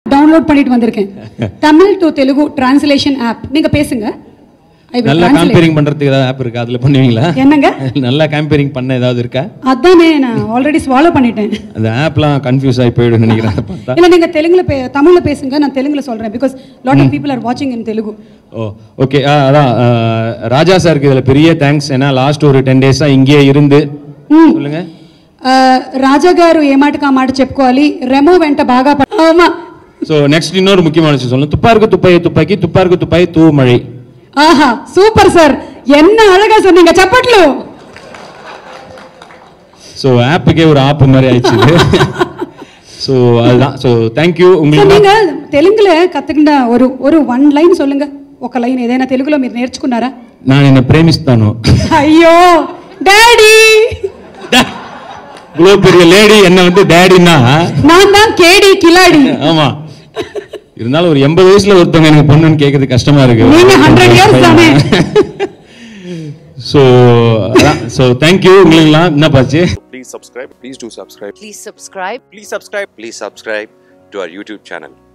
Download பண்ணிட்டு வந்திருக்கேன் Tamil to Telugu translation app நீங்க பேசுங்க I will நல்லா translate. காம்பேரிங் பண்றதுக்கு ஏதாவது ஆப் இருக்கா அதுல பண்ணுவீங்களா என்னங்க நல்லா காம்பேரிங் பண்ண ஏதாவது இருக்கா அதானே நான் ஆல்ரெடி ஸ்வாலோ பண்ணிட்டேன் அந்த ஆப்லாம் கன்ஃபியூஸ் ஆகி போயிடும் நினைக்கிறேன் அதை பார்த்தா இல்ல நீங்க தெலுங்குல பே தமிழ்ல பேசுங்க நான் தெலுங்குல சொல்றேன் because lot of people are வாட்சிங் இன் தெலுங்கு ஓ ஓகே அதான் ஆ, ராஜா சாருக்கு இதுல பெரிய தேங்க்ஸ் ஏன்னா லாஸ்ட் ஒரு டென் டேஸா இங்கேயே இருந்து சொல்லுங்க ఆ, రాజా గారు ఏ మాటకు ఆ మాట చెప్పుకోవాలి రెమో వెంట బాగా ప- ஆமா ஸோ நெக்ஸ்ட் இன்னொரு முக்கியமான விஷயம் சொல்லணும் துப்பாருக்கு துப்பாக்கி துப்பாக்கி துப்பாருக்கு துப்பாக்கி தூ மழை ఆహా సూపర్ సార్ என்ன அழகா சொன்னீங்க చప్పట్లు ஸோ ஆப்புக்கே ஒரு ஆப் மாதிரி ஆயிடுச்சு ஸோ அதுதான் ஸோ தேங்க்யூ సో உங்களுக்கு நீங்க తెలుగులో కத்துக்கிட்ட ஒரு ஒரு వన్ లైన్ சொல்லுங்க ఒక లైన్ ఏదైనా తెలుగులో మీరు నేర్చుకున్నారా நான் என்ன பிரேமிஸ்தானோ అయ్యో డాడీ இவ்வளோ பெரிய லேடி என்ன வந்து டேடின்னா நான் தான் கேடி கிலாடி ஆமா இருந்தாலும் ஒரு எண்பது வயசுல ஒருத்தவங்க எனக்கு பொண்ணுன்னு கேட்கறது கஷ்டமா இருக்கு நீங்க 100 years தானே. ஸோ அதான் ஸோ தேங்க்யூ உங்களுக்குலாம் என்ன பாச்சு Please subscribe. Please do subscribe. Please subscribe. Please subscribe. Please subscribe to our YouTube channel.